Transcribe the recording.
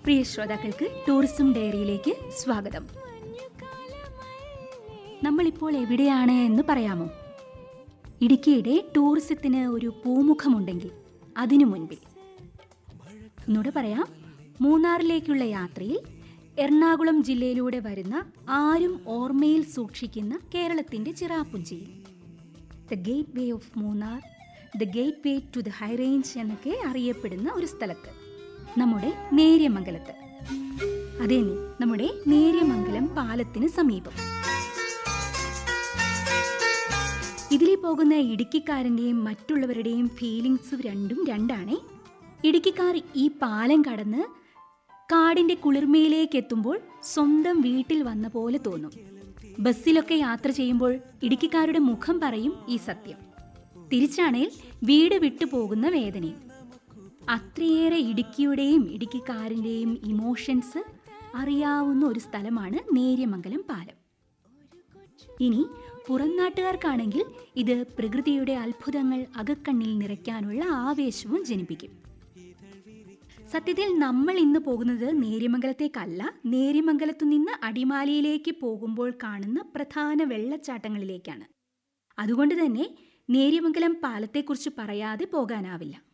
പ്രിയ ശ്രോതാക്കൾക്ക് ടൂറിസം ഡയറിയിലേക്ക് സ്വാഗതം നമ്മളിപ്പോൾ എവിടെയാണ് എന്ന് പറയാമോ ഇടുക്കിയുടെ ടൂറിസത്തിന് ഒരു പൂമുഖമുണ്ടെങ്കിൽ അതിനു മുൻപിൽ ഒന്നുകൂടെ പറയാം മൂന്നാറിലേക്കുള്ള യാത്രയിൽ എറണാകുളം ജില്ലയിലൂടെ വരുന്ന ആരും ഓർമ്മയിൽ സൂക്ഷിക്കുന്ന കേരളത്തിന്റെ ചിറാപ്പുഞ്ചിയിൽ the gateway of Munnar the gateway to the high range എന്നൊക്കെ അറിയപ്പെടുന്ന ഒരു സ്ഥലത്ത് നമ്മുടെ നേര്യമംഗലത്ത് അതെ നീ നമ്മുടെ നേര്യമംഗലം പാലത്തിന് സമീപം ഇതിലെ പോകുന്ന ഇടുക്കിക്കാരൻ്റെയും മറ്റുള്ളവരുടെയും ഫീലിങ്സ് രണ്ടും രണ്ടാണേ ഇടുക്കിക്കാർ ഈ പാലം കടന്ന് കാടിന്റെ കുളിർമയിലേക്ക് എത്തുമ്പോൾ സ്വന്തം വീട്ടിൽ വന്ന പോലെ തോന്നും ബസ്സിലൊക്കെ യാത്ര ചെയ്യുമ്പോൾ ഇടുക്കിക്കാരുടെ മുഖം പറയും ഈ സത്യം തിരിച്ചാണേൽ വീട് വിട്ടു പോകുന്ന വേദനയും അത്രയേറെ ഇടുക്കിയുടെയും ഇടുക്കിക്കാരൻ്റെയും ഇമോഷൻസ് അറിയാവുന്ന ഒരു സ്ഥലമാണ് നേര്യമംഗലം പാലം ഇനി പുറം നാട്ടുകാർക്കാണെങ്കിൽ ഇത് പ്രകൃതിയുടെ അത്ഭുതങ്ങൾ അകക്കണ്ണിൽ നിറയ്ക്കാനുള്ള ആവേശവും ജനിപ്പിക്കും സത്യത്തിൽ നമ്മൾ ഇന്ന് പോകുന്നത് നേര്യമംഗലത്തേക്കല്ല നേര്യമംഗലത്തു നിന്ന് അടിമാലിയിലേക്ക് പോകുമ്പോൾ കാണുന്ന പ്രധാന വെള്ളച്ചാട്ടങ്ങളിലേക്കാണ് അതുകൊണ്ട് തന്നെ നേര്യമംഗലം പാലത്തെക്കുറിച്ച് പറയാതെ പോകാനാവില്ല